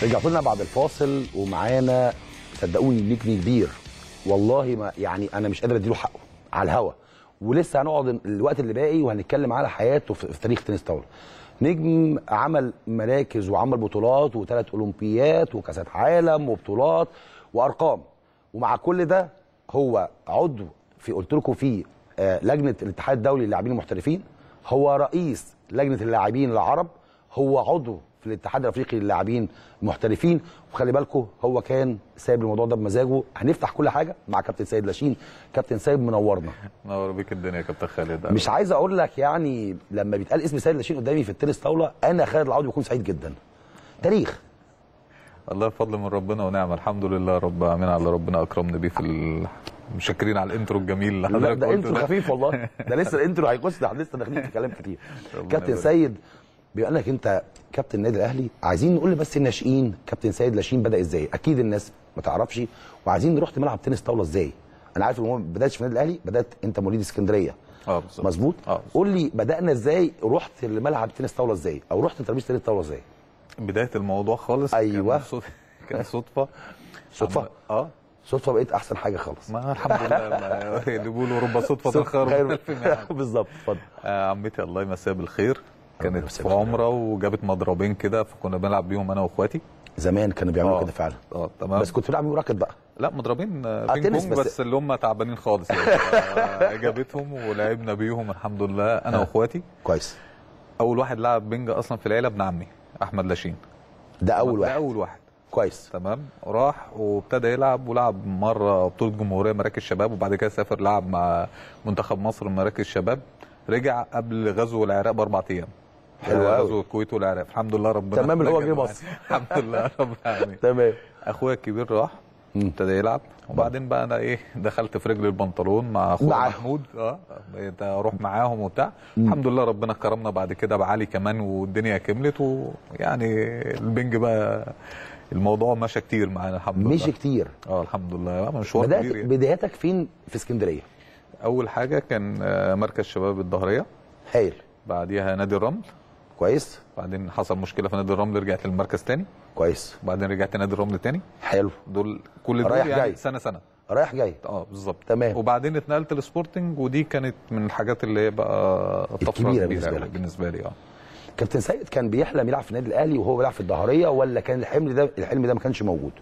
رجعت لنا بعد الفاصل ومعانا صدقوني نجم كبير والله ما يعني انا مش قادر اديله حقه على الهوا ولسه هنقعد الوقت اللي باقي وهنتكلم على حياته في في تاريخ تنس طاوله نجم عمل مراكز وعمل بطولات وثلاث اولمبيات وكاسات عالم وبطولات وارقام ومع كل ده هو عضو في قلت لكم في آه، لجنه الاتحاد الدولي للاعبين المحترفين هو رئيس لجنه اللاعبين العرب هو عضو في الاتحاد الافريقي للاعبين المحترفين وخلي بالكم هو كان سايب الموضوع ده بمزاجه هنفتح كل حاجه مع كابتن سيد لاشين كابتن سيد منورنا نور بيك الدنيا يا كابتن خالد مش عايز اقول لك يعني لما بيتقال اسم سيد لاشين قدامي في التنس طاوله انا خالد العوضي بكون سعيد جدا تاريخ الله فضل من ربنا ونعمه الحمد لله رب العالمين على ربنا اكرمنا بيه في ال... مشكرين على الانترو الجميل اللي لا حضرتك ده قلته انترو خفيف والله ده لسه الانترو هيخش ده احنا لسه داخلين في كلام كتير ربنا كابتن يبارك. سيد بما انك انت كابتن النادي الاهلي عايزين نقول بس الناشئين كابتن سيد لاشين بدا ازاي اكيد الناس ما تعرفش وعايزين رحت ملعب تنس طاوله ازاي انا عارف ان هو ما بداتش في النادي الاهلي بدات انت مواليد اسكندريه اه بالظبط مظبوط اه بالظبط. قول لي بدانا ازاي رحت لملعب تنس طاوله ازاي او رحت ترابيزه تنس طاوله ازاي بدايه الموضوع خالص أيوة. كان صد- كان صدفه صدفه عم- اه صدفه بقيت احسن حاجه خالص ما الحمد لله ما- اللي بيقولوا رب صدفه خير من ألف ميعاد. بالظبط اتفضل آه، عمتي الله يمسيها بالخير ربنا كانت يمسيها في بالخير. عمره وجابت مضربين كده فكنا بنلعب بيهم انا واخواتي زمان كانوا بيعملوا آه. كده فعلا اه تمام بس كنت بتلعب راكت بقى لا مضربين آه، آه، بينج تنس بونج بس. بس, اللي هم تعبانين خالص يعني آه، جابتهم ولعبنا بيهم الحمد لله انا آه. واخواتي كويس اول واحد لعب بينج اصلا في العيله ابن عمي احمد لاشين ده اول ده واحد اول واحد كويس تمام راح وابتدى يلعب ولعب مره بطوله جمهوريه مراكز شباب وبعد كده سافر لعب مع منتخب مصر مراكز شباب رجع قبل غزو العراق باربع ايام حلو أوي. غزو الكويت والعراق الحمد لله ربنا تمام اللي هو نجا جه معاه. مصر. الحمد لله رب العالمين تمام اخويا الكبير راح مم. ابتدى يلعب وبعدين بقى انا ايه دخلت في رجل البنطلون مع اخويا معاهم. محمود اه بقيت اروح معاهم وبتاع الحمد لله ربنا كرمنا بعد كده بعلي كمان والدنيا كملت ويعني البنج بقى الموضوع مشى كتير معانا الحمد لله مشي كتير اه الحمد لله مشوار بدات كبير يعني. بدايتك فين في اسكندريه اول حاجه كان آه، مركز شباب الظهريه هايل بعديها نادي الرمل كويس بعدين حصل مشكله في نادي الرمل رجعت للمركز تاني كويس بعدين رجعت نادي الرمل تاني حلو دول كل دول رايح يعني جاي. سنه سنه رايح جاي اه بالظبط تمام. وبعدين اتنقلت للسبورتنج ودي كانت من الحاجات اللي هي بقى طفره الكبيرة كبيره بالنسبة أوي لك. بالنسبه لي اه كابتن سيد كان بيحلم يلعب في النادي الاهلي وهو بيلعب في الظهريه ولا كان الحلم ده الحلم ده ما كانش موجود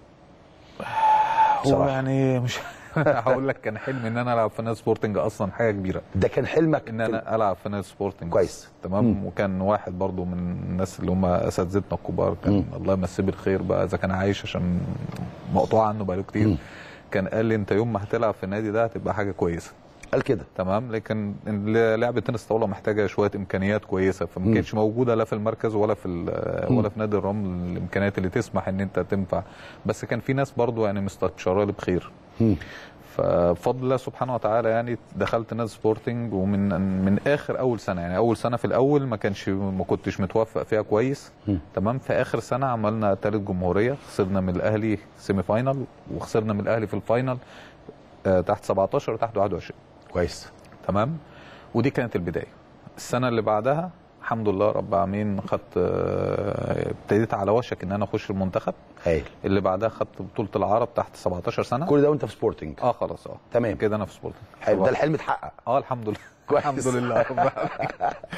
هو بصراحة. يعني مش هقول لك كان حلم ان انا العب في نادي سبورتنج اصلا حاجه كبيره ده كان حلمك ان في- انا العب في نادي سبورتنج كويس. تمام مم. وكان واحد برضو من الناس اللي هم اساتذتنا الكبار كان مم. الله يمسيه بالخير بقى اذا كان عايش عشان مقطوع عنه بقاله كتير مم. كان قال لي انت يوم ما هتلعب في النادي ده هتبقى حاجه كويسه قال كده تمام لكن لعبه تنس طاوله محتاجه شويه امكانيات كويسه فما كانتش موجوده لا في المركز ولا في ال- ولا في نادي الرمل الامكانيات اللي تسمح ان انت تنفع بس كان في ناس برضو يعني مستبشره لي بخير مم. فبفضل الله سبحانه وتعالى يعني دخلت نادي سبورتنج ومن من اخر اول سنه يعني اول سنه في الاول ما كانش ما كنتش متوفق فيها كويس مم. تمام في اخر سنه عملنا ثالث جمهوريه خسرنا من الاهلي سيمي فاينال وخسرنا من الاهلي في الفاينال آه، تحت 17 وتحت 21 كويس تمام ودي كانت البدايه السنه اللي بعدها الحمد لله رب العالمين خدت آه، ابتديت على وشك ان انا اخش المنتخب هايل اللي بعدها خدت بطوله العرب تحت 17 سنه كل ده وانت في سبورتنج اه خلاص اه تمام. كده انا في سبورتنج حلو ده الحلم اتحقق اه الحمد لله كويس. الحمد لله رب العالمين.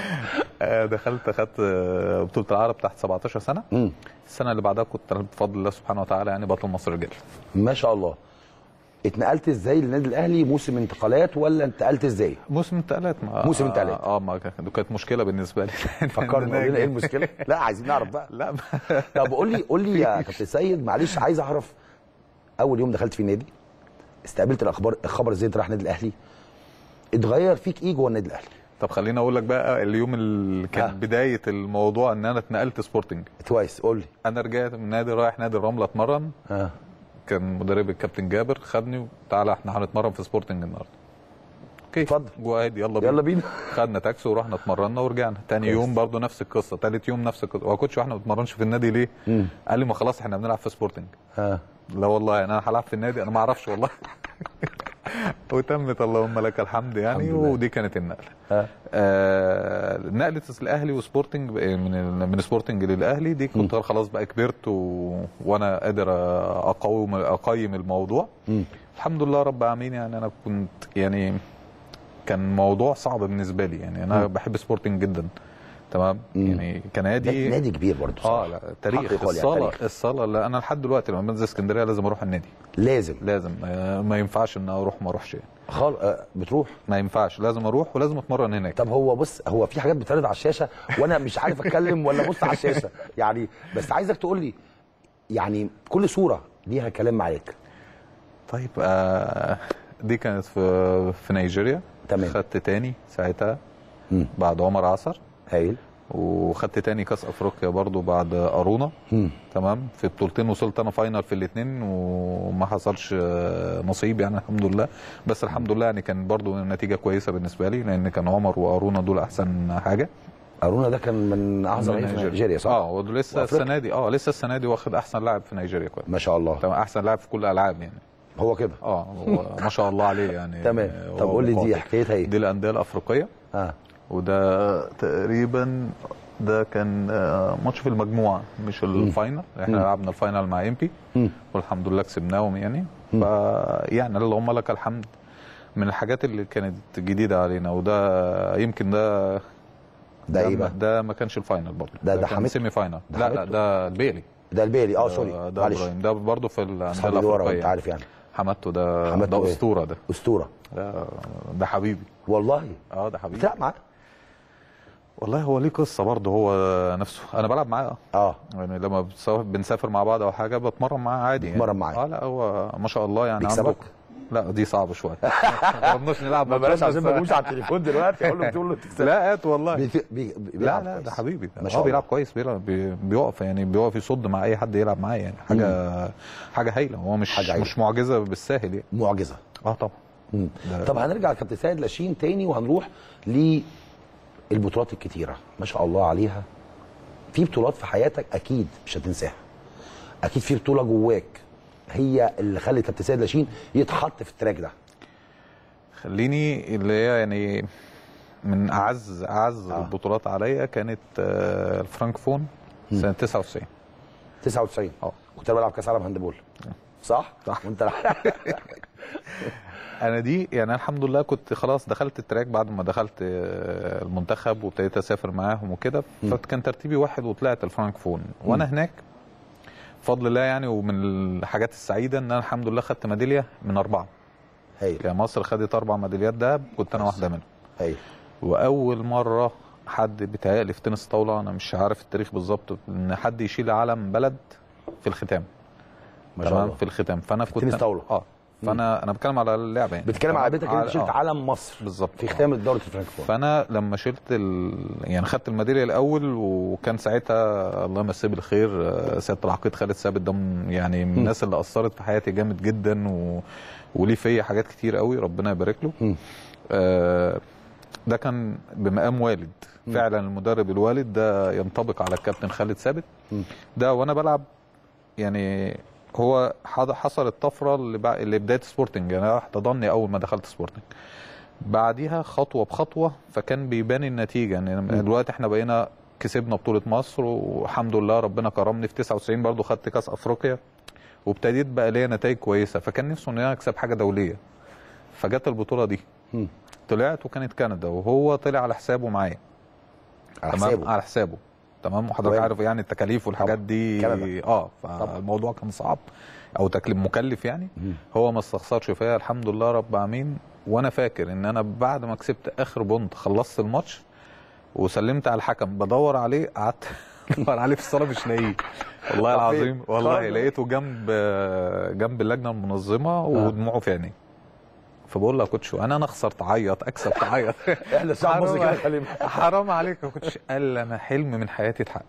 آه، دخلت خدت آه، بطوله العرب تحت 17 سنه مم. السنه اللي بعدها كنت بفضل الله سبحانه وتعالى يعني بطل مصر رجال ما شاء الله اتنقلت ازاي للنادي الاهلي موسم انتقالات ولا انتقلت ازاي موسم انتقالات ما موسم انتقالات. اه ما كان- كانت مشكله بالنسبه لي فكرنا قول لنا ايه المشكله لا عايزين نعرف بقى لا طب قول لي قول لي يا كابتن سيد معلش عايز اعرف اول يوم دخلت في النادي استقبلت الاخبار الخبر ازاي انت رايح النادي الاهلي اتغير فيك ايه جوه النادي الاهلي طب خليني اقول لك بقى اليوم اللي كان آه. بدايه الموضوع ان انا اتنقلت سبورتنج كويس قول لي انا رجعت من نادي رايح نادي الرمله اتمرن ها كان مدرب الكابتن جابر خدني وتعالى احنا هنتمرن في سبورتنج النهارده اوكي اتفضل. جو اهيد يلا بينا يلا بينا خدنا تاكسي ورحنا اتمرنا ورجعنا تاني كويس. يوم برضو نفس القصه تالت يوم نفس القصه هو كوتش واحنا ما بنتمرنش في النادي ليه مم. قال لي ما خلاص احنا بنلعب في سبورتنج ها لا والله انا هلعب في النادي انا ما اعرفش والله وتمت اللهم لك الحمد يعني الحمد لله. ودي كانت النقله ها آه نقله الاهلي وسبورتنج من ال- من سبورتنج للاهلي دي كنت خلاص بقى كبرت و... وانا قادر اقاوم اقيم الموضوع مم. الحمد لله رب العالمين يعني انا كنت يعني كان موضوع صعب بالنسبه لي يعني انا بحب سبورتنج جدا تمام مم. يعني ده كنادي نادي كبير برضه اه بصراحة. لا حق تاريخ يقال يعني الصاله تاريخ. الصاله لا انا لحد دلوقتي لما بنزل اسكندريه لازم اروح النادي لازم لازم آه، ما ينفعش ان اروح ما اروحش يعني. خال... آه بتروح ما ينفعش لازم اروح ولازم اتمرن هناك طب هو بص هو في حاجات بتتعرض على الشاشه وانا مش عارف اتكلم ولا ابص على الشاشه يعني بس عايزك تقول لي يعني كل صوره ليها كلام معاك طيب آه دي كانت في في نيجيريا تمام. خدت تاني ساعتها مم. بعد عمر عصر هايل وخدت تاني كاس افريقيا برضو بعد ارونا مم. تمام في بطولتين وصلت انا فاينل في الاثنين وما حصلش آه، نصيب يعني الحمد لله بس الحمد لله يعني كان برضو نتيجه كويسه بالنسبه لي لان كان عمر وارونا دول احسن حاجه ارونا ده كان من اعظم لعيبه في نيجيريا صح؟ اه ولسه وأفريقيا. السنه دي اه لسه السنه دي واخد احسن لاعب في نيجيريا كويس ما شاء الله تمام احسن لاعب في كل الالعاب يعني هو كده اه هو ما شاء الله عليه يعني تمام آه، طب هو قول لي دي قاتل. حكايتها ايه؟ دي الانديه الافريقيه اه وده تقريبا ده كان آه، ماتش في المجموعه مش الفاينل احنا مم. لعبنا الفاينل مع امبي مم. والحمد لله كسبناهم يعني ف يعني اللهم لك الحمد من الحاجات اللي كانت جديده علينا وده يمكن ده ده ايه بقى؟ ده ما كانش الفاينل برضه ده- ده كان حميد؟ سيمي فاينل ده لا حميد؟ لا ده البيلي ده البيلي اه سوري ده, ده معلش ابراهيم ده برضه في الانديه اصحابي اللي ورا الافريقيه انت عارف يعني حمدته ده حمدته ده إيه؟ اسطوره ده اسطوره ده, ده حبيبي والله اه ده حبيبي بتلعب معاه؟ والله هو ليه قصه برضه هو نفسه انا بلعب معاه اه يعني لما بتسافر- بنسافر مع بعض او حاجه بتمرن معاه عادي يعني. بتتمرن معاه. اه لا هو ما شاء الله يعني بيكسبك؟ عنده لا دي صعبه شويه ما جربناش نلعب ما ماتشات بلاش عشان بس- ما نجوش على التليفون دلوقتي اقول له بتقول له تكسب لا هات والله بي... بي... بي... لا بيلعب لا كويس. ده حبيبي ما ما شاء شاء الله. بيلعب كويس بيلعب بي- بيقف يعني بيقف يصد مع اي حد يلعب معاه يعني حاجه حاجه هايله هو مش حاجة هايلة. مش معجزه بالساهل يعني معجزه اه طبعا مم. ده- طب هنرجع لكابتن سيد لاشين تاني وهنروح للبطولات الكتيره ما شاء الله عليها في بطولات في حياتك اكيد مش هتنساها اكيد في بطوله جواك هي اللي خلت كابتن سيد لاشين يتحط في التراك ده خليني اللي هي يعني من اعز اعز آه. آه. البطولات عليا كانت آه، الفرانكفون سنه 99 99 اه كنت أنا بلعب كاس عالم هاندبول صح؟ صح. وانت انا دي يعني الحمد لله كنت خلاص دخلت التراك بعد ما دخلت آه، المنتخب وابتديت اسافر معاهم وكده فكان ترتيبي واحد وطلعت الفرانكفون وانا هناك بفضل الله يعني ومن الحاجات السعيده ان انا الحمد لله خدت ميداليه من اربعه هايل يعني مصر خدت اربع ميداليات دهب كنت انا واحده منهم هايل واول مره حد بيتهيألي في تنس طاوله انا مش عارف التاريخ بالظبط ان حد يشيل علم بلد في الختام ما شاء تمام الله في الختام فانا كنت تنس طاولة. اه فانا انا بتكلم على اللعبه يعني بتتكلم على بيتك انت شلت آه. علم مصر بالظبط في آه. ختام دوره فرانكفورت فانا لما شلت ال... يعني خدت الميداليه الاول وكان ساعتها الله يمسيه بالخير آه، سياده العقيد خالد ثابت ده من- يعني من الناس اللي اثرت في حياتي جامد جدا و... وليه فيا حاجات كتير قوي ربنا يبارك له مم. آه، ده كان بمقام والد فعلا المدرب الوالد ده ينطبق على الكابتن خالد ثابت مم. ده وانا بلعب يعني هو حض- حصل الطفره اللي, بع... اللي بدايه سبورتنج يعني احتضني اول ما دخلت سبورتنج بعديها خطوه بخطوه فكان بيبان النتيجه يعني دلوقتي احنا بقينا كسبنا بطوله مصر والحمد لله ربنا كرمني في 99 برضو خدت كاس افريقيا وابتديت بقى ليا نتائج كويسه فكان نفسه ان انا اكسب حاجه دوليه فجت البطوله دي مم. طلعت وكانت كندا وهو طلع على حسابه معايا على تمام حسابه على حسابه تمام وحضرتك تمام. عارف يعني التكاليف والحاجات طبعا. دي كندا. اه فالموضوع كان صعب او تكليف مكلف يعني مم. هو ما استخسرش فيا الحمد لله رب العالمين وانا فاكر ان انا بعد ما كسبت اخر بونت خلصت الماتش وسلمت على الحكم بدور عليه قعدت ادور عليه في الصاله مش لاقيه والله طب العظيم فين؟ والله خالص. لقيته جنب جنب اللجنه المنظمه ودموعه في عينيه فبقول له يا كوتش انا انا اخسر تعيط اكسب تعيط احنا الشعب حرام المصري كده عليك. خلينا حرام عليك يا كوتش قال لي انا حلم من حياتي اتحقق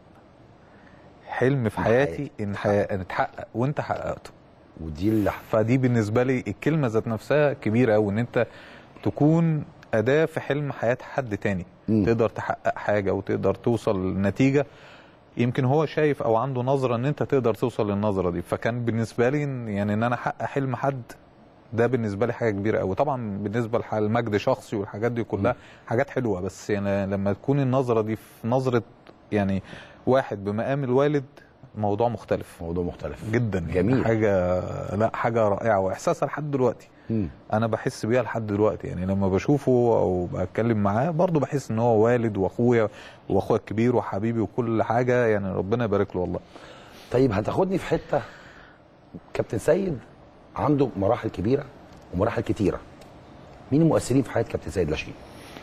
حلم في من حياتي ان حي... ان اتحقق وانت حققته ودي اللي فدي بالنسبه لي الكلمه ذات نفسها كبيره قوي ان انت تكون اداه في حلم حياه حد تاني مم. تقدر تحقق حاجه وتقدر توصل لنتيجه يمكن هو شايف او عنده نظره ان انت تقدر توصل للنظره دي فكان بالنسبه لي إن- يعني ان انا احقق حلم حد ده بالنسبه لي حاجه كبيره قوي طبعا بالنسبه للمجد شخصي والحاجات دي كلها حاجات حلوه بس يعني لما تكون النظره دي في نظره يعني واحد بمقام الوالد موضوع مختلف موضوع مختلف جدا يعني جميل. حاجه لا حاجه رائعه واحساسها لحد دلوقتي مم. انا بحس بيها لحد دلوقتي يعني لما بشوفه او بتكلم معاه برضه بحس ان هو والد واخويا واخويا الكبير وحبيبي وكل حاجه يعني ربنا يبارك له والله طيب هتاخدني في حته كابتن سيد عنده مراحل كبيره ومراحل كتيره مين المؤثرين في حياه كابتن سيد لاشين؟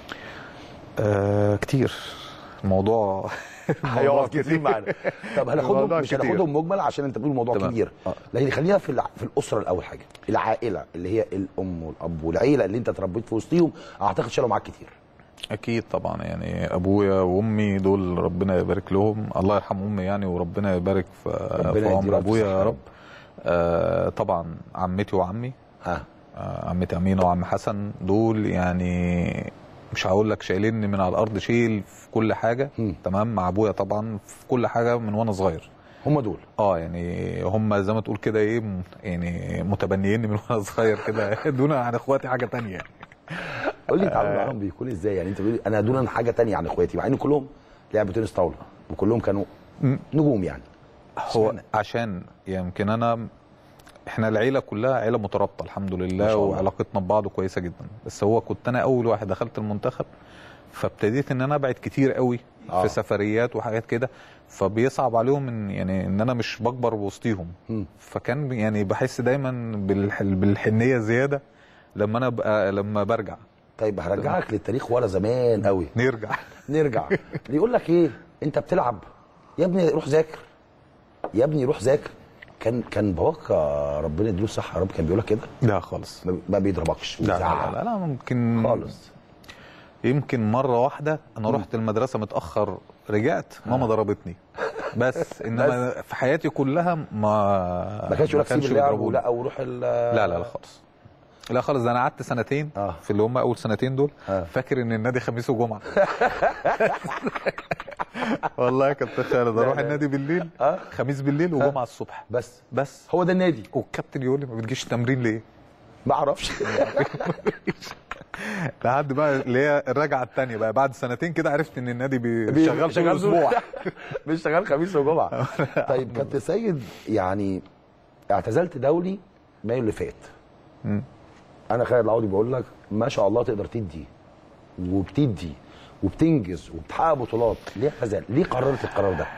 آه كتير الموضوع هيقف كتير معانا طب هناخدهم الموضوع مش كتير. هناخدهم مجمل عشان انت بتقول موضوع تمام. كبير آه. لكن خلينا في الع... في الاسره الاول حاجه العائله اللي هي الام والاب والعيله اللي انت اتربيت في وسطيهم اعتقد شالوا معاك كتير اكيد طبعا يعني ابويا وامي دول ربنا يبارك لهم الله يرحم امي يعني وربنا يبارك في, ربنا في يديله عمر ألف ابويا صحة يا يا رب آه طبعا عمتي وعمي ها آه عمتي امينه وعم حسن دول يعني مش هقول لك شايليني من على الارض شيل في كل حاجه مم. تمام مع ابويا طبعا في كل حاجه من وانا صغير هم دول اه يعني هم زي ما تقول كده ايه م- يعني متبنيين من وانا صغير كده دون عن اخواتي حاجه تانية يعني قول لي التعامل معاهم بيكون ازاي يعني انت بتقول انا دون عن حاجه تانية عن اخواتي مع ان كلهم لعبوا تنس طاوله وكلهم كانوا مم. نجوم يعني هو اشمعنى؟ عشان يمكن انا احنا العيله كلها عيله مترابطه الحمد ما لله شاء الله. وعلاقتنا ببعض كويسه جدا بس هو كنت انا اول واحد دخلت المنتخب فابتديت ان انا ابعد كتير قوي آه. في سفريات وحاجات كده فبيصعب عليهم ان يعني ان انا مش بكبر وسطيهم مم. فكان يعني بحس دايما بالح... بالحنيه زياده لما انا بقى لما برجع طيب هرجعك للتاريخ ورا زمان قوي نرجع نرجع يقول لك ايه انت بتلعب يا ابني روح ذاكر يا ابني روح ذاكر كان كان باباك آه، ربنا يديله الصحه يا رب كان بيقول لك كده لا خالص ما- ما بيضربكش لا لا ويزعق. لا, لا, لا ممكن خالص يمكن مره واحده انا رحت المدرسه متاخر رجعت ماما ضربتني بس انما في حياتي كلها ما ما كانش يقول لك سيب اللعب بيضربوني. ولا وروح ال لا لا لا خالص لا خالص ده انا قعدت سنتين آه. في اللي هم اول سنتين دول آه. فاكر ان النادي خميس وجمعه والله يا كابتن خالد اروح لا. النادي بالليل آه. خميس بالليل وجمعه الصبح بس بس هو ده النادي والكابتن يقول لي ما بتجيش التمرين ليه؟ ما اعرفش لحد بقى اللي هي الرجعه الثانيه بقى بعد سنتين كده عرفت ان النادي بي- بي- شغال طول شغال الاسبوع مش شغال خميس وجمعه طيب كابتن سيد يعني اعتزلت دولي مايو اللي فات مم. انا خالد العوضي بقول لك ما شاء الله تقدر تدي وبتدي وبتنجز وبتحقق بطولات ليه اعتزل ليه قررت القرار ده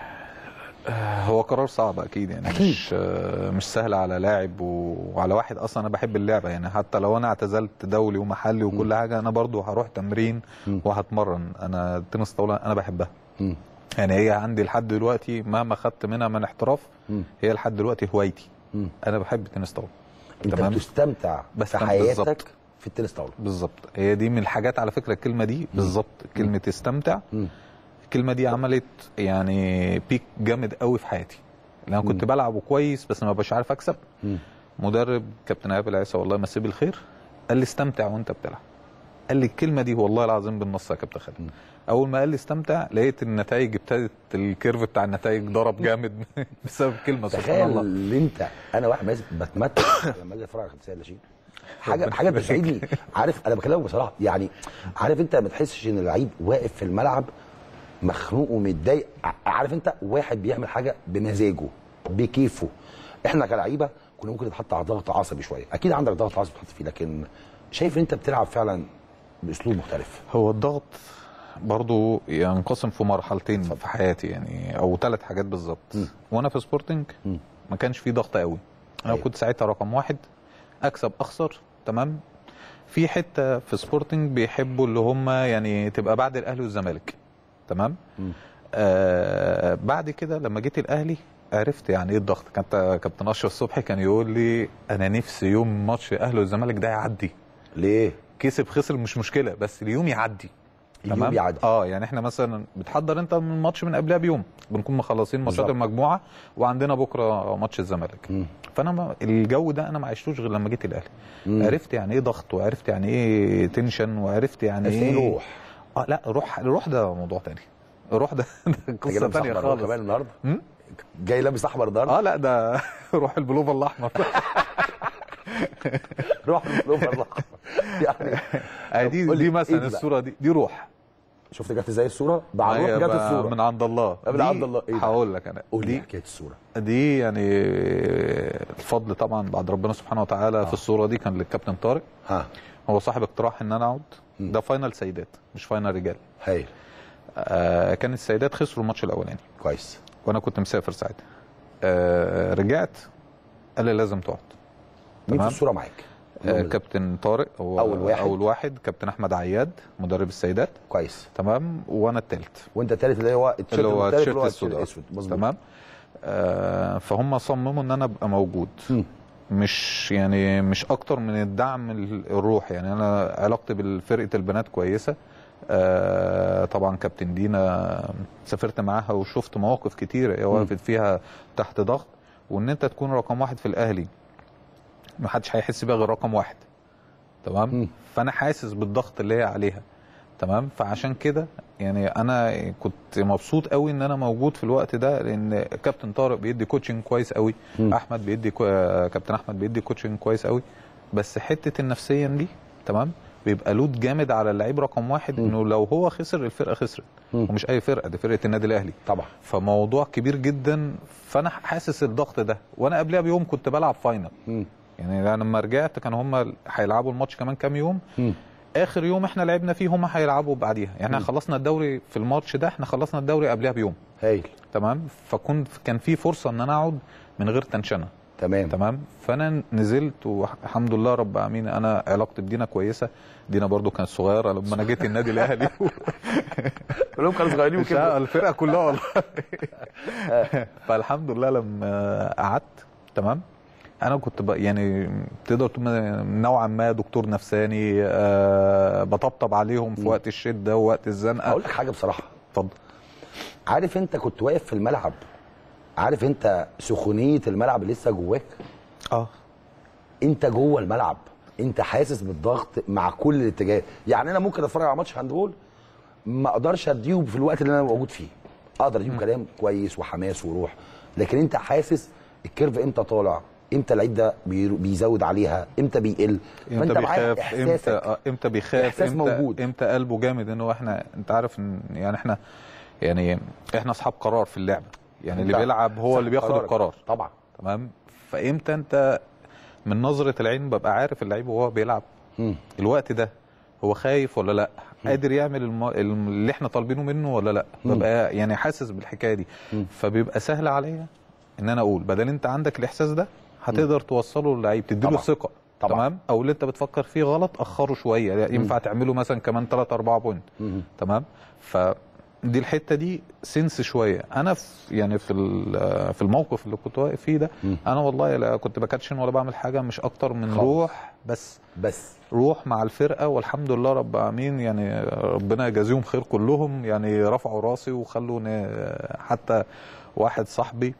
هو قرار صعب اكيد يعني أكيد. مش آه، مش سهل على لاعب و- وعلى واحد اصلا انا بحب اللعبه يعني حتى لو انا اعتزلت دولي ومحلي وكل حاجه انا برضو هروح تمرين مم. وهتمرن انا التنس طاوله انا بحبها مم. يعني هي عندي لحد دلوقتي مهما خدت منها من احتراف مم. هي لحد دلوقتي هوايتي مم. انا بحب التنس طاوله انت تمام. بتستمتع في بستمتع حياتك بالظبط. في التنس طاوله بالظبط هي دي من الحاجات على فكره الكلمه دي بالظبط كلمه استمتع مم. الكلمه دي عملت يعني بيك جامد قوي في حياتي لان انا كنت بلعب كويس بس ما بقاش عارف اكسب مم. مدرب كابتن ايهاب العيسى والله يمسيه بالخير قال لي استمتع وانت بتلعب قال لي الكلمه دي والله العظيم بالنص يا كابتن خالد اول ما قال لي استمتع لقيت النتائج ابتدت الكيرف بتاع النتائج ضرب جامد بسبب كلمه سبحان تخيل الله اللي انت انا واحد ماسك بتمتع لما اجي اتفرج على كابتن سيد لاشين حاجه حاجه بتسعدني عارف انا بكلمك بصراحه يعني عارف انت ما تحسش ان اللعيب واقف في الملعب مخنوق ومتضايق ع- عارف انت واحد بيعمل حاجه بمزاجه بكيفه احنا كلعيبه كنا ممكن نتحط على ضغط عصبي شويه اكيد عندك ضغط عصبي تحط فيه لكن شايف ان انت بتلعب فعلا باسلوب مختلف هو الضغط برضو ينقسم في مرحلتين في حياتي يعني او ثلاث حاجات بالظبط وانا في سبورتنج مم. ما كانش في ضغط قوي انا أيوة. كنت ساعتها رقم واحد اكسب اخسر تمام في حته في سبورتنج بيحبوا اللي هم يعني تبقى بعد الاهلي والزمالك تمام مم. آه بعد كده لما جيت الاهلي عرفت يعني ايه الضغط كانت كابتن اشرف صبحي كان يقول لي انا نفسي يوم ماتش الاهلي والزمالك ده يعدي ليه كسب خسر مش مشكله بس اليوم يعدي اليوم يعدي. اه يعني احنا مثلا بتحضر انت من الماتش من قبلها بيوم بنكون مخلصين ماتشات بالظبط. المجموعه وعندنا بكره ماتش الزمالك مم. فانا ما الجو ده انا ما عشتوش غير لما جيت الاهلي مم. عرفت يعني ايه ضغط وعرفت يعني ايه تنشن وعرفت يعني عرفت ايه إيه روح. اه لا روح الروح ده موضوع تاني الروح ده, ده انت قصه جاي تانية لابس احمر خالص كمان النهارده مم؟ جاي لابس احمر النهارده اه لا ده روح البلوفر الاحمر روح البلوفر الأحمر. يعني آه دي قول لي دي إيه مثلا دي بقى؟ الصوره دي دي روح شفت جت ازاي الصوره؟ بعد هي روح جت بقى الصوره من عند الله من دي عند الله. إيه ده؟ هقول لك انا قول لي دي حكايه الصوره دي يعني الفضل طبعا بعد ربنا سبحانه وتعالى في الصوره دي كان للكابتن طارق ها هو صاحب اقتراح ان انا اقعد ده فاينل سيدات مش فاينل رجال هايل آه كان السيدات خسروا الماتش الاولاني كويس وانا كنت مسافر ساعتها آه رجعت قال لي لازم تقعد مين في تمام. الصوره معاك؟ آه كابتن طارق هو أول واحد. اول واحد كابتن احمد عياد مدرب السيدات كويس تمام وانا الثالث وانت التالت اللي هو التيشيرت اللي هو المختلف التيشيرت السوداء الاسود مظبوط تمام آه فهم صمموا ان انا ابقى موجود مم. مش يعني مش اكتر من الدعم ال- الروحي يعني انا علاقتي بالفرقه البنات كويسه آه طبعا كابتن دينا سافرت معاها وشفت مواقف كتيره هي وقفت فيها تحت ضغط وان انت تكون رقم واحد في الاهلي ما حدش هيحس بيها غير رقم واحد تمام مم. فانا حاسس بالضغط اللي هي عليها تمام فعشان كده يعني انا كنت مبسوط قوي ان انا موجود في الوقت ده لان كابتن طارق بيدي كوتشنج كويس قوي مم. احمد بيدي كو... آه، كابتن احمد بيدي كوتشنج كويس قوي بس حته النفسيا دي تمام بيبقى لود جامد على اللعيب رقم واحد مم. انه لو هو خسر الفرقه خسرت مم. ومش اي فرقه دي فرقه النادي الاهلي طبعا فموضوع كبير جدا فانا حاسس الضغط ده وانا قبلها بيوم كنت بلعب فاينل مم. يعني أنا لما رجعت كان هم هيلعبوا الماتش كمان كام يوم مم. اخر يوم احنا لعبنا فيه هم هيلعبوا بعديها يعني احنا خلصنا الدوري في الماتش ده احنا خلصنا الدوري قبلها بيوم هايل تمام فكنت كان في فرصه ان انا اقعد من غير تنشنه تمام تمام فانا نزلت والحمد لله رب العالمين انا علاقتي بدينا كويسه دينا برضو كانت صغيره لما انا جيت النادي الاهلي كلهم كانوا صغيرين مش الفرقه كلها والله فالحمد لله لما قعدت تمام انا كنت بق يعني تقدر تقول نوعا ما دكتور نفساني أه بطبطب عليهم في وقت الشده ووقت الزنقه اقول لك حاجه بصراحه اتفضل عارف انت كنت واقف في الملعب عارف انت سخونيه الملعب لسه جواك اه انت جوه الملعب انت حاسس بالضغط مع كل الاتجاهات يعني انا ممكن اتفرج على ماتش هاندبول ما اقدرش اديه في الوقت اللي انا موجود فيه اقدر اديه كلام كويس وحماس وروح لكن انت حاسس الكيرف امتى طالع امتى اللعيب ده بي- بيزود عليها امتى بيقل امتى معاك بيخاف امتى احساسك آه، امتى بيخاف إحساس امتى موجود. امتى قلبه جامد انه احنا انت عارف ان يعني احنا يعني احنا اصحاب قرار في اللعبه يعني اللي أنت بيلعب هو اللي بياخد قرارك. القرار طبعا تمام فامتى انت من نظره العين ببقى عارف اللعيب وهو بيلعب مم. الوقت ده هو خايف ولا لا قادر يعمل الم... الم- اللي احنا طالبينه منه ولا لا ببقى يعني حاسس بالحكايه دي فبيبقى سهل عليا ان انا اقول بدل انت عندك الاحساس ده هتقدر توصله للعيب تديله طبعا. ثقه طبعا. تمام او اللي انت بتفكر فيه غلط اخره شويه يعني ينفع تعمله مثلا كمان 3 4 بوينت مم. تمام فدي الحته دي سنس شويه انا في يعني في ال- في الموقف اللي كنت واقف فيه ده انا والله لا كنت بكاتشن ولا بعمل حاجه مش اكتر من خالص. روح بس بس روح مع الفرقه والحمد لله رب العالمين يعني ربنا يجازيهم خير كلهم يعني رفعوا راسي وخلوا ن- حتى واحد صاحبي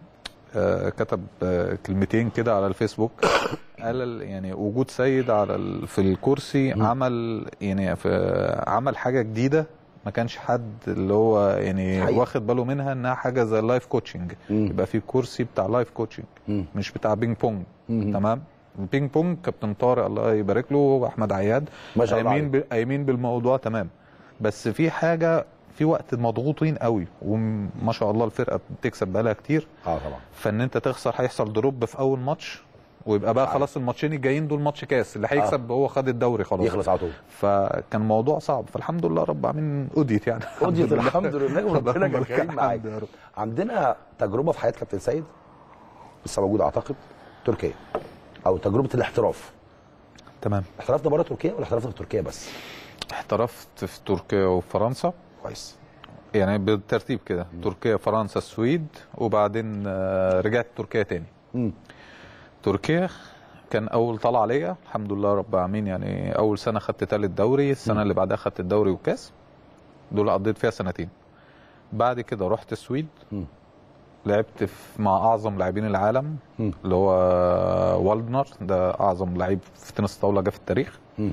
آه، كتب آه، كلمتين كده على الفيسبوك قال ال- يعني وجود سيد على ال- في الكرسي عمل يعني في عمل حاجه جديده ما كانش حد اللي هو يعني حقيقي. واخد باله منها انها حاجه زي اللايف كوتشنج مم. يبقى في كرسي بتاع لايف كوتشنج مم. مش بتاع بينج بونج مم. تمام البينج بونج كابتن طارق الله يبارك له واحمد عياد ما شاء الله قايمين عليه. ب- قايمين بالموضوع تمام بس في حاجه في وقت مضغوطين قوي وما شاء الله الفرقه بتكسب بقالها كتير اه طبعا فان انت تخسر هيحصل دروب في اول ماتش ويبقى بقى خلاص الماتشين الجايين دول ماتش كاس اللي هيكسب هو خد الدوري خلاص يخلص على طول فكان موضوع صعب فالحمد لله رب العالمين قضيت يعني قضيت الحمد لله وربنا اللهم كان لك كريم الحمد معاك يا رب. عندنا تجربه في حياه كابتن سيد لسه موجوده اعتقد تركيا او تجربه الاحتراف تمام احترفت بره تركيا ولا احترفت في تركيا بس احترفت في تركيا وفرنسا كويس يعني بالترتيب كده تركيا فرنسا السويد وبعدين آه، رجعت تركيا تاني مم. تركيا كان اول طلعه ليا الحمد لله رب العالمين يعني اول سنه خدت تالت دوري السنه اللي بعدها خدت الدوري وكاس دول قضيت فيها سنتين بعد كده رحت السويد مم. لعبت في مع اعظم لاعبين العالم مم. اللي هو والدنر ده اعظم لعيب في تنس الطاوله جه في التاريخ مم.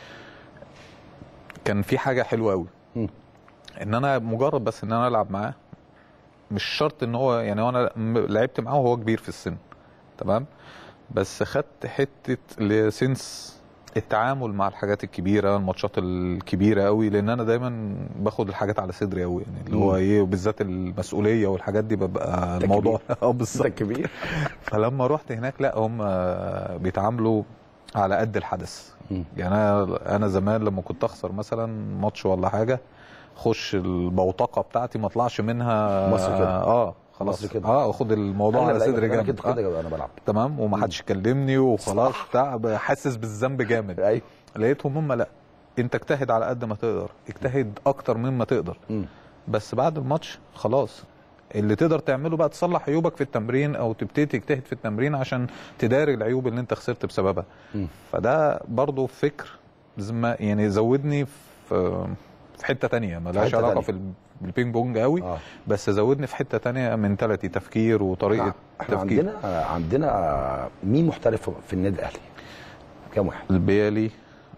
كان في حاجه حلوه قوي مم. ان انا مجرد بس ان انا العب معاه مش شرط ان هو يعني وانا م- لعبت معاه وهو كبير في السن تمام بس خدت حته لسنس التعامل مع الحاجات الكبيره الماتشات الكبيره قوي لان انا دايما باخد الحاجات على صدري قوي يعني اللي هو مم. ايه وبالذات المسؤوليه والحاجات دي ببقى أنت الموضوع اه انت بالظبط كبير فلما رحت هناك لا هم بيتعاملوا على قد الحدث مم. يعني انا انا زمان لما كنت اخسر مثلا ماتش ولا حاجه خش البوتقه بتاعتي ما اطلعش منها مصر كده. اه خلاص مصر كده. اه اخد الموضوع أنا على لعيب، صدري انا جامد كده آه. كده انا بلعب تمام ومحدش يكلمني وخلاص صح. بتاع حاسس بالذنب جامد ايوه لقيتهم هم لا انت اجتهد على قد ما تقدر اجتهد اكتر مما تقدر مم. بس بعد الماتش خلاص اللي تقدر تعمله بقى تصلح عيوبك في التمرين او تبتدي تجتهد في التمرين عشان تداري العيوب اللي انت خسرت بسببها مم. فده برضو فكر زم- يعني زودني في في حته تانية ملهاش حتة علاقه تانية. في ال- بالبينج بونج قوي اه بس زودني في حته تانية منتاليتي تفكير وطريقه احنا تفكير عندنا عندنا مين محترف في النادي الاهلي؟ كام واحد؟ البيالي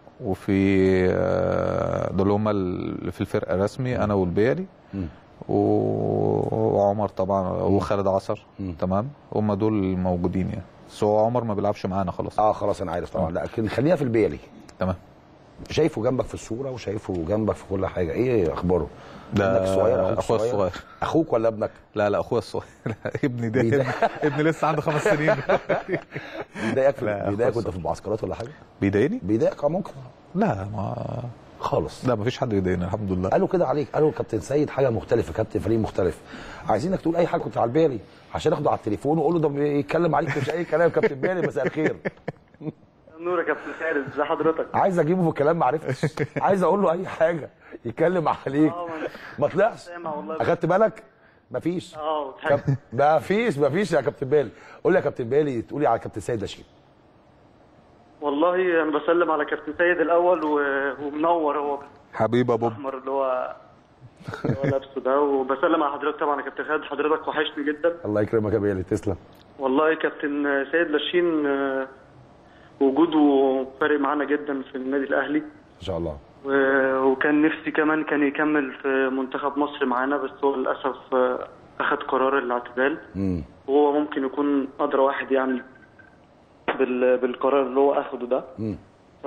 وفي آه، دول هما اللي في الفرقه رسمي انا والبيالي مم. و- وعمر طبعا وخالد عصر مم. تمام هم دول الموجودين يعني بس هو عمر ما بيلعبش معانا خلاص اه خلاص انا عارف طبعا لكن خلينا في البيلي تمام شايفه جنبك في الصوره وشايفه جنبك في كل حاجه ايه اخباره؟ ده ابنك الصغير اخوك اخويا الصغير اخوك ولا ابنك؟ لا لا اخويا الصغير لا، ابني ده بيضايق. ابني لسه عنده خمس سنين بيضايقك في لا، بيضايقك خلاص. وانت في المعسكرات ولا حاجه؟ بيضايقني؟ بيضايقك اه ممكن لا ما خالص لا ما فيش حد بيضايقني الحمد لله قالوا كده عليك قالوا كابتن سيد حاجه مختلفه كابتن فريق مختلف عايزينك تقول اي حاجه كنت على بالي عشان اخده على التليفون واقول له ده بيتكلم عليك مش اي كلام كابتن بالي مساء الخير نور يا كابتن خالد ازي حضرتك؟ عايز اجيبه في الكلام ما عرفتش عايز اقول له اي حاجه يتكلم عليك اه ما- ما طلعش سامع والله اخدت بالك مفيش اه كاب... وتحب- مفيش مفيش يا كابتن بالي قول لي يا كابتن بالي تقولي على كابتن سيد لاشين والله انا بسلم على كابتن سيد الاول و- ومنور هو حبيب ابو بالاحمر اللي هو اللي هو لابسه ده وبسلم على حضرتك طبعا يا كابتن خالد حضرتك وحشني جدا الله يكرمك يا بالي تسلم والله كابتن سيد لاشين آه، وجوده فارق معانا جدا في النادي الاهلي ان شاء الله و- وكان نفسي كمان كان يكمل في منتخب مصر معانا بس هو للاسف آه، اخذ قرار الاعتزال امم وهو ممكن يكون ادرى واحد يعني بال- بالقرار اللي هو اخده ده امم ف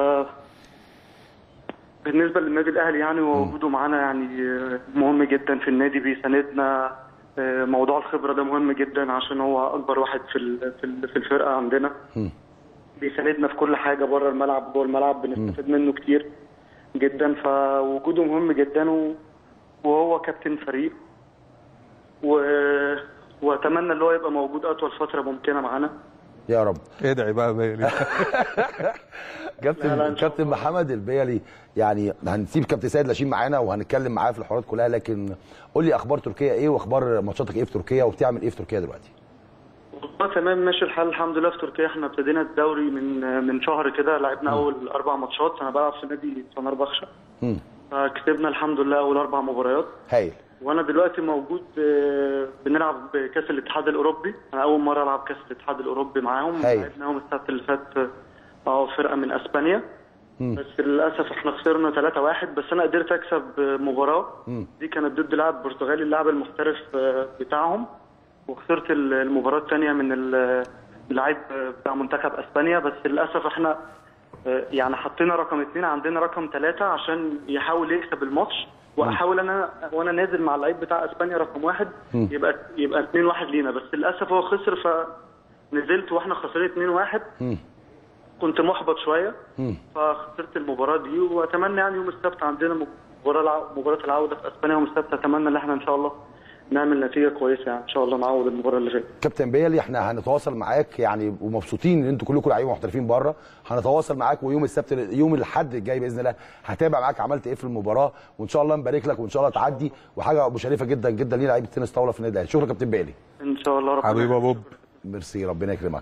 بالنسبه للنادي الاهلي يعني ووجوده معانا يعني مهم جدا في النادي بيساندنا آه، موضوع الخبره ده مهم جدا عشان هو اكبر واحد في ال- في ال- في الفرقه عندنا مم. بيساندنا في كل حاجه بره الملعب جوه الملعب بنستفيد منه كتير جدا فوجوده مهم جدا و- وهو كابتن فريق و... واتمنى ان هو يبقى موجود اطول فتره ممكنه معانا يا رب ادعي بقى بيالي لا، لا، كابتن إن شاء كابتن الله. محمد البيلي يعني هنسيب كابتن سيد لاشين معانا وهنتكلم معاه في الحوارات كلها لكن قول لي اخبار تركيا ايه واخبار ماتشاتك ايه في تركيا وبتعمل ايه في تركيا دلوقتي والله تمام ماشي الحال الحمد لله في تركيا احنا ابتدينا الدوري من من شهر كده لعبنا اول اربع ماتشات انا بلعب في نادي فنربخشة امم فكسبنا الحمد لله اول اربع مباريات هايل وانا دلوقتي موجود آه، بنلعب كاس الاتحاد الاوروبي انا اول مره العب كاس الاتحاد الاوروبي معاهم هايل. لعبناهم السبت اللي فات اه فرقه من اسبانيا مم. بس للاسف احنا خسرنا 3-1 بس انا قدرت اكسب آه، مباراه مم. دي كانت ضد لاعب برتغالي اللاعب المحترف آه، بتاعهم وخسرت ال- المباراه الثانيه من ال- اللاعب بتاع منتخب اسبانيا بس للاسف احنا آه، يعني حطينا رقم اثنين عندنا رقم ثلاثة عشان يحاول يكسب الماتش واحاول انا وانا نازل مع اللعيب بتاع اسبانيا رقم واحد مم. يبقى يبقى 2 1 لينا بس للاسف هو خسر فنزلت واحنا خسرين 2 1 مم. كنت محبط شويه مم. فخسرت المباراه دي واتمنى يعني يوم السبت عندنا مباراه الع- مباراه العوده في اسبانيا يوم السبت اتمنى ان احنا ان شاء الله نعمل نتيجه كويسه يعني ان شاء الله نعوض المباراه اللي فاتت كابتن بيلي احنا هنتواصل معاك يعني ومبسوطين ان انتوا كلكم لعيبه محترفين بره هنتواصل معاك ويوم السبت يوم الاحد الجاي باذن الله هتابع معاك عملت ايه في المباراه وان شاء الله نبارك لك وان شاء الله تعدي وحاجه مشرفه جدا جدا ليه لعيبه تنس طاوله في النادي الاهلي شكرا كابتن بيلي ان شاء الله ربنا حبيب ابو ميرسي ربنا يكرمك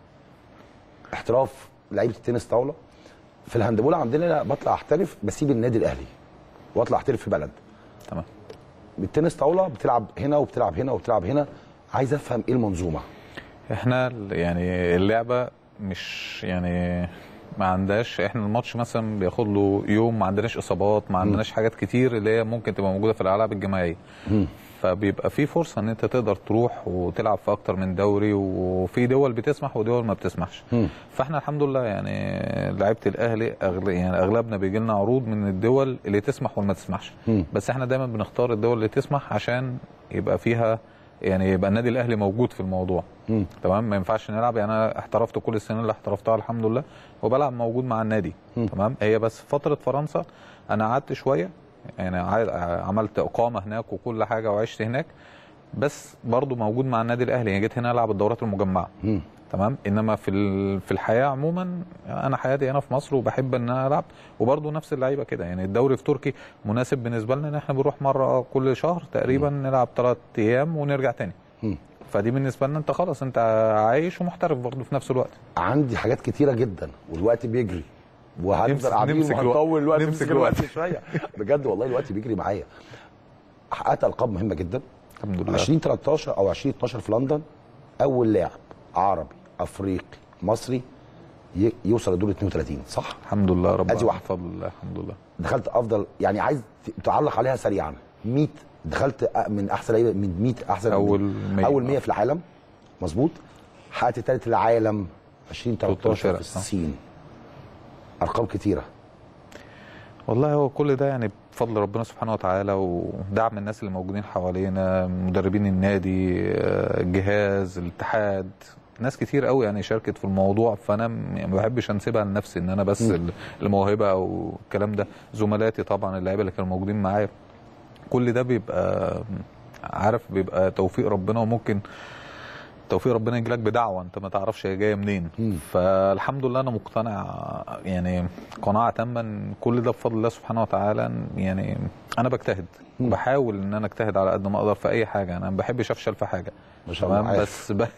احتراف لعيبه التنس طاوله في الهاندبول عندنا بطلع احترف بسيب النادي الاهلي واطلع احترف في بلد تمام بالتنس طاوله بتلعب هنا وبتلعب هنا وبتلعب هنا عايز افهم ايه المنظومه احنا ال- يعني اللعبه مش يعني ما عندهاش احنا الماتش مثلا بياخد له يوم ما عندناش اصابات ما عندناش حاجات كتير اللي هي ممكن تبقى موجوده في الالعاب الجماعيه ف فبيبقى في فرصه ان انت تقدر تروح وتلعب في اكتر من دوري وفي دول بتسمح ودول ما بتسمحش مم. فاحنا الحمد لله يعني لعيبه الاهلي أغل... يعني اغلبنا بيجي لنا عروض من الدول اللي تسمح واللي ما تسمحش مم. بس احنا دايما بنختار الدول اللي تسمح عشان يبقى فيها يعني يبقى النادي الاهلي موجود في الموضوع مم. تمام ما ينفعش نلعب يعني انا احترفت كل السنين اللي احترفتها الحمد لله وبلعب موجود مع النادي مم. تمام هي بس فتره فرنسا انا قعدت شويه يعني عا- عملت اقامه هناك وكل حاجه وعشت هناك بس برضو موجود مع النادي الاهلي يعني جيت هنا العب الدورات المجمعه مم. تمام انما في ال- في الحياه عموما انا حياتي هنا في مصر وبحب ان انا العب وبرضه نفس اللعيبه كده يعني الدوري في تركي مناسب بالنسبه لنا ان احنا بنروح مره كل شهر تقريبا نلعب ثلاث ايام ونرجع تاني مم. فدي بالنسبه لنا انت خلاص انت عايش ومحترف برضه في نفس الوقت عندي حاجات كتيره جدا والوقت بيجري وهنفضل نمسك- قاعدين نمسك الوقت. وهنطول الوقت نمسك نمسك الوقت الوقت. شويه بجد والله الوقت بيجري معايا حققت القاب مهمه جدا الحمد لله 2013 او 2012 في لندن اول لاعب عربي افريقي مصري ي- يوصل لدور 32 صح الحمد لله رب أدي واحد. بفضل الله الحمد لله دخلت افضل يعني عايز ت- تعلق عليها سريعا 100 دخلت أ- من احسن لعيبه من 100 احسن أول 100. اول 100 في العالم مظبوط حققت ثالث العالم 2013 الفرق، في صح. الصين ارقام كتيره والله هو كل ده يعني بفضل ربنا سبحانه وتعالى ودعم الناس اللي موجودين حوالينا مدربين النادي آه، الجهاز الاتحاد ناس كتير قوي يعني شاركت في الموضوع فانا م- يعني ما بحبش انسبها لنفسي ان انا بس ال- الموهبه او الكلام ده زملاتي طبعا اللعيبه اللي كانوا موجودين معايا كل ده بيبقى عارف بيبقى توفيق ربنا وممكن توفيق ربنا يجيلك بدعوه انت ما تعرفش هي جايه منين مم. فالحمد لله انا مقتنع يعني قناعه تامه ان كل ده بفضل الله سبحانه وتعالى يعني انا بجتهد مم. بحاول ان انا اجتهد على قد ما اقدر في اي حاجه انا ما بحبش افشل في حاجه ما شاء الله تمام عارف. بس ب...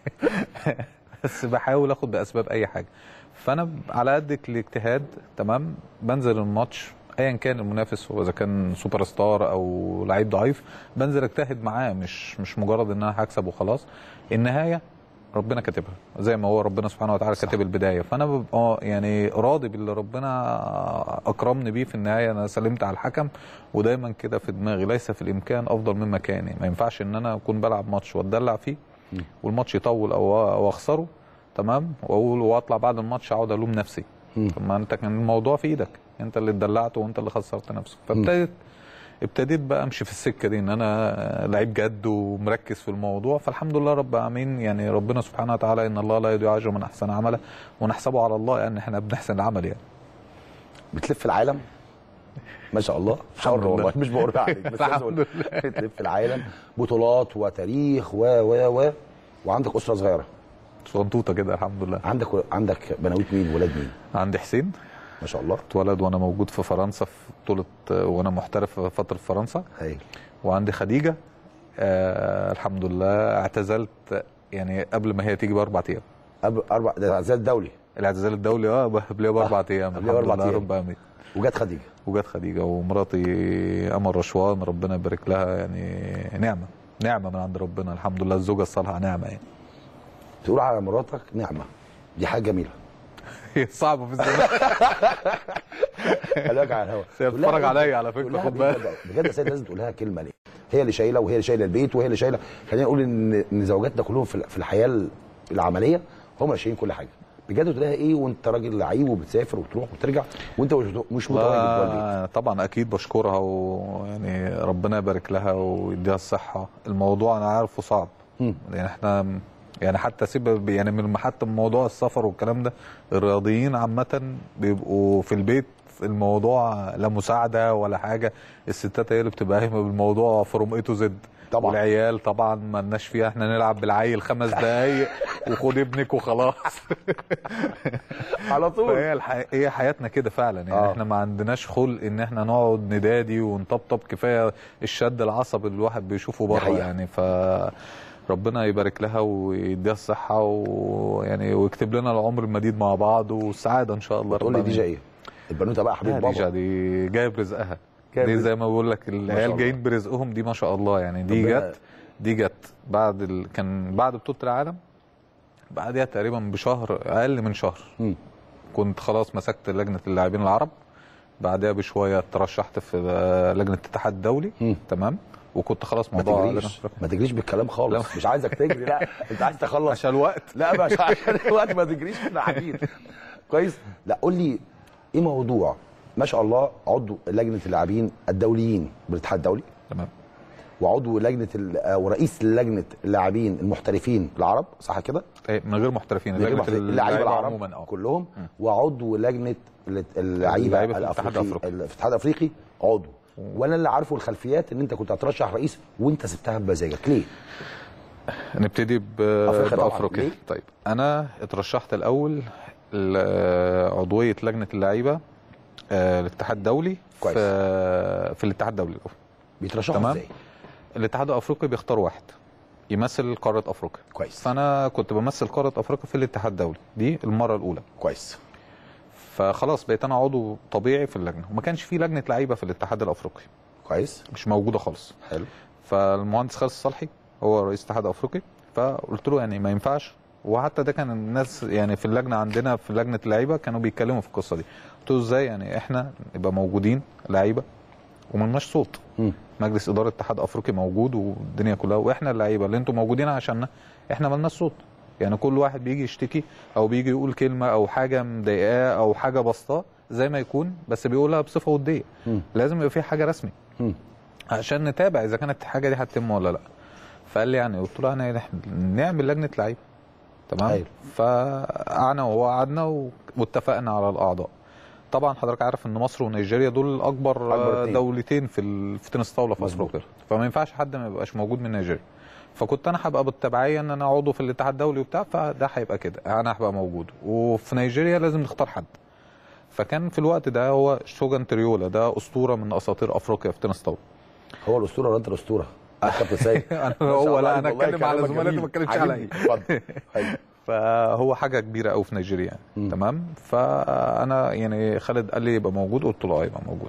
بس بحاول اخد باسباب اي حاجه فانا ب- على قد الاجتهاد تمام بنزل الماتش ايا كان المنافس هو اذا كان سوبر ستار او لعيب ضعيف بنزل اجتهد معاه مش مش مجرد ان انا هكسب وخلاص النهايه ربنا كاتبها زي ما هو ربنا سبحانه وتعالى كاتب البدايه فانا ببقى يعني راضي باللي ربنا اكرمني بيه في النهايه انا سلمت على الحكم ودايما كده في دماغي ليس في الامكان افضل من مكاني ما ينفعش ان انا اكون بلعب ماتش واتدلع فيه والماتش يطول او او اخسره تمام واقول واطلع بعد الماتش اقعد الوم نفسي مم. طب ما انت كان الموضوع في ايدك انت اللي اتدلعت وانت اللي خسرت نفسك فابتديت ابتديت بقى امشي في السكه دي ان انا لعيب جد ومركز في الموضوع فالحمد لله رب العالمين يعني ربنا سبحانه وتعالى ان الله لا يضيع اجر من احسن عملا ونحسبه على الله يعني احنا بنحسن العمل يعني بتلف العالم ما شاء الله شر الحمد والله لله. مش بقول عليك بس لازم الحمد أقول. بتلف العالم بطولات وتاريخ و و و وعندك اسره صغيره صنطوطه كده الحمد لله عندك عندك بنويت مين ولاد مين عندي حسين ما شاء الله اتولد وانا موجود في فرنسا في بطوله وانا محترف في فتره فرنسا هايل وعندي خديجه آه الحمد لله اعتزلت يعني قبل ما هي تيجي باربع ايام قبل اربع ده اعتزال دولي الاعتزال الدولي اه قبلها باربع ايام قبلها الحمد بأربع لله أيام. رب العالمين وجت خديجه وجت خديجه ومراتي امل رشوان ربنا يبارك لها يعني نعمه نعمه من عند ربنا الحمد لله الزوجه الصالحه نعمه يعني تقول على مراتك نعمه دي حاجه جميله هي صعبه في الزمان خلي بالك على الهوا هي تقول لها بتتفرج إيه؟ عليا على فكرة، تقول لها خد إيه؟ بالك. بجد يا سيد لازم تقول لها كلمه ليه هي اللي شايله وهي اللي شايله البيت وهي اللي شايله خلينا نقول ان ان زوجاتنا كلهم في في الحياه العمليه هم اللي شايلين كل حاجه بجد تقول لها ايه وانت راجل لعيب وبتسافر وتروح وترجع وانت مش مش متواجد جوه البيت لا، طبعا اكيد بشكرها ويعني ربنا يبارك لها ويديها الصحه الموضوع انا عارفه صعب مم. يعني احنا يعني حتى سيب يعني من حتى من موضوع السفر والكلام ده الرياضيين عامه بيبقوا في البيت الموضوع لا مساعده ولا حاجه الستات هي اللي بتبقى قايمه بالموضوع فروم اي تو زد طبعا. والعيال طبعا ما لناش فيها احنا نلعب بالعيل خمس دقايق وخد ابنك وخلاص على طول فهي الح... هي حياتنا كده فعلا يعني آه. آه. احنا ما عندناش خلق ان احنا نقعد ندادي ونطبطب كفايه الشد العصبي اللي الواحد بيشوفه بره حقيقة. يعني ف ربنا يبارك لها ويديها الصحه ويعني ويكتب لنا العمر المديد مع بعض والسعاده ان شاء الله تقول لي رب دي جا ايه البنوته بقى حبيب لا دي جا بابا دي جايه برزقها جاية دي برزق. زي ما بقول لك شاء العيال الله. جايين برزقهم دي ما شاء الله يعني دي ربنا- جت دي جت بعد ال... كان بعد بطوله العالم بعدها تقريبا بشهر اقل من شهر مم. كنت خلاص مسكت لجنه اللاعبين العرب بعدها بشويه ترشحت في لجنه الاتحاد الدولي مم. تمام وكنت خلاص ما موضوع تجريش ما تجريش بالكلام خالص مش عايزك تجري لا انت عايز تخلص عشان الوقت لا مش عشان الوقت ما تجريش احنا قاعدين كويس لا قول لي ايه موضوع ما شاء الله عضو لجنه اللاعبين الدوليين بالاتحاد الدولي تمام وعضو لجنه ال- آه، ورئيس لجنه اللاعبين المحترفين العرب صح كده؟ إيه، من غير محترفين من غير لجنة محترفين. اللعيبه العرب عموما اه كلهم وعضو لجنه ال- اللعيبه اللعيبة في الاتحاد الافريقي الأفريقي. ال- في الاتحاد الافريقي عضو وانا اللي عارفه الخلفيات ان انت كنت هترشح رئيس وانت سبتها بمزاجك ليه؟ نبتدي ب- أفريقيا طبعاً. بافريقيا ليه؟ طيب انا اترشحت الاول لعضويه لجنه اللعيبه آه، الاتحاد الدولي كويس. في في الاتحاد الدولي الأول. بيترشحوا تمام. ازاي؟ الاتحاد الافريقي بيختار واحد يمثل قاره افريقيا كويس فانا كنت بمثل قاره افريقيا في الاتحاد الدولي دي المره الاولى كويس فخلاص بقيت انا عضو طبيعي في اللجنه وما كانش في لجنه لعيبه في الاتحاد الافريقي كويس مش موجوده خالص حلو فالمهندس خالد الصالحي هو رئيس الاتحاد الافريقي فقلت له يعني ما ينفعش وحتى ده كان الناس يعني في اللجنه عندنا في لجنه اللعيبه كانوا بيتكلموا في القصه دي قلت له ازاي يعني احنا نبقى موجودين لعيبه وملناش صوت مم. مجلس اداره الاتحاد الافريقي موجود والدنيا كلها واحنا اللعيبه اللي انتم موجودين عشاننا احنا ملناش صوت يعني كل واحد بيجي يشتكي او بيجي يقول كلمه او حاجه مضايقاه او حاجه بسطاه زي ما يكون بس بيقولها بصفه وديه مم. لازم يبقى في حاجه رسمي مم. عشان نتابع اذا كانت الحاجه دي هتتم ولا لا فقال لي يعني قلت له انا إحنا نعمل لجنه لعيبه تمام أيوة. فقعدنا وهو قعدنا و- واتفقنا على الاعضاء طبعا حضرتك عارف ان مصر ونيجيريا دول اكبر, أكبر آه، اتنين. دولتين في ال- في تنس طاوله في مظبوط. افريقيا فما ينفعش حد ما يبقاش موجود من نيجيريا فكنت انا هبقى بالتبعيه ان انا عضو في الاتحاد الدولي وبتاع فده هيبقى كده انا هبقى موجود وفي نيجيريا لازم نختار حد فكان في الوقت ده هو شوجان تريولا ده اسطوره من اساطير افريقيا في تنس طاوله هو الاسطوره ولا انت الاسطوره؟ آه، كابتن سيد انا ما شاء هو الله لا عليك، انا والله اتكلم على كلامك زملائي جميل. ما اتكلمش عاجبني. عليا اتفضل حلو. فهو حاجه كبيره قوي في نيجيريا يعني مم. تمام فانا يعني خالد قال لي يبقى موجود قلت له اه يبقى موجود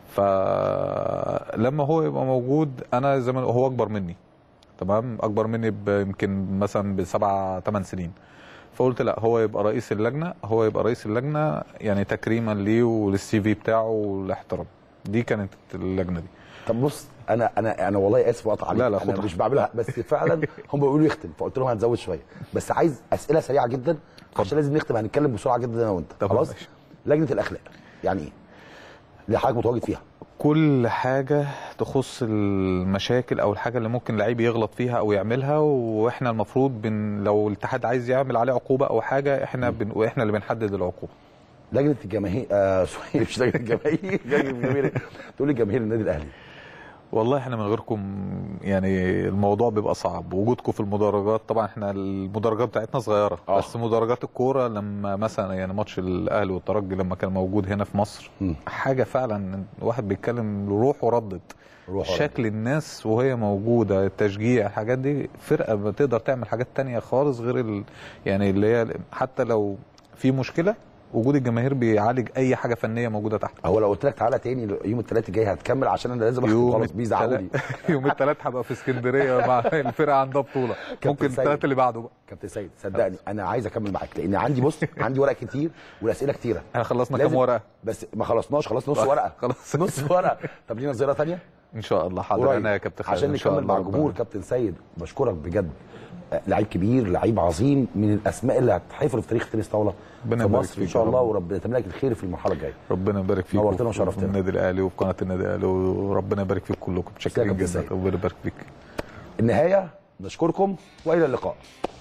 فلما هو يبقى موجود انا زي ما هو اكبر مني تمام اكبر مني ب- يمكن مثلا بسبع ثمان سنين فقلت لا هو يبقى رئيس اللجنه هو يبقى رئيس اللجنه يعني تكريما ليه وللسي في بتاعه والاحترام دي كانت اللجنه دي طب بص انا انا انا والله اسف اقطع عليك لا، لا، انا خد مش بعملها بس فعلا هم بيقولوا يختم فقلت لهم هنزود شويه بس عايز اسئله سريعه جدا عشان لازم نختم هنتكلم بسرعه جدا انا وانت طب خلاص ماشي. لجنه الاخلاق يعني ايه؟ اللي حضرتك متواجد فيها كل حاجة تخص المشاكل أو الحاجة اللي ممكن لعيب يغلط فيها أو يعملها وإحنا المفروض بن لو الاتحاد عايز يعمل عليه عقوبة أو حاجة إحنا بن... وإحنا اللي بنحدد العقوبة لجنه الجماهير آه سوري مش لجنه الجماهير لجنه الجماهير تقول لي جماهير النادي الاهلي والله إحنا من غيركم يعني الموضوع بيبقى صعب وجودكم في المدرجات طبعا إحنا المدرجات بتاعتنا صغيرة آه. بس مدرجات الكورة لما مثلا يعني ماتش الأهلي والترجي لما كان موجود هنا في مصر مم. حاجة فعلا واحد بيتكلم روح وردت روح وردت. شكل الناس وهي موجوده التشجيع الحاجات دي فرقه بتقدر تعمل حاجات تانية خالص غير ال... يعني اللي هي حتى لو في مشكله وجود الجماهير بيعالج اي حاجه فنيه موجوده تحت هو لو قلت لك تعالى تاني يوم الثلاث الجاي هتكمل عشان انا لازم اختم خلاص بيزعلوا لي التلات- يوم الثلاث هبقى في اسكندريه مع الفرقه عندها بطوله ممكن سيد. الثلاث اللي بعده بقى كابتن سيد صدقني انا عايز اكمل معاك لان عندي بص عندي ورق كتير والاسئله كتيره احنا خلصنا لازم- كام ورقه بس ما خلصناش خلاص نص ورقه خلاص. نص ورقه طب لينا زياره ثانيه ان شاء الله حاضر قريب انا يا كابتن خالد عشان إن شاء نكمل الله مع ربنا. الجمهور كابتن سيد بشكرك بجد آه، لعيب كبير لعيب عظيم من الاسماء اللي هتحفر في تاريخ تنس طاوله ربنا في يبارك مصر ان فيك شاء يا الله رب. وربنا يتم لك الخير في المرحله الجايه ربنا يبارك فيك نورتنا وفي- وشرفتنا. في النادي الاهلي وفي قناه النادي الاهلي وربنا يبارك فيك كلكم متشكرين كابتن جدا سيد. ربنا يبارك فيك النهايه نشكركم والى اللقاء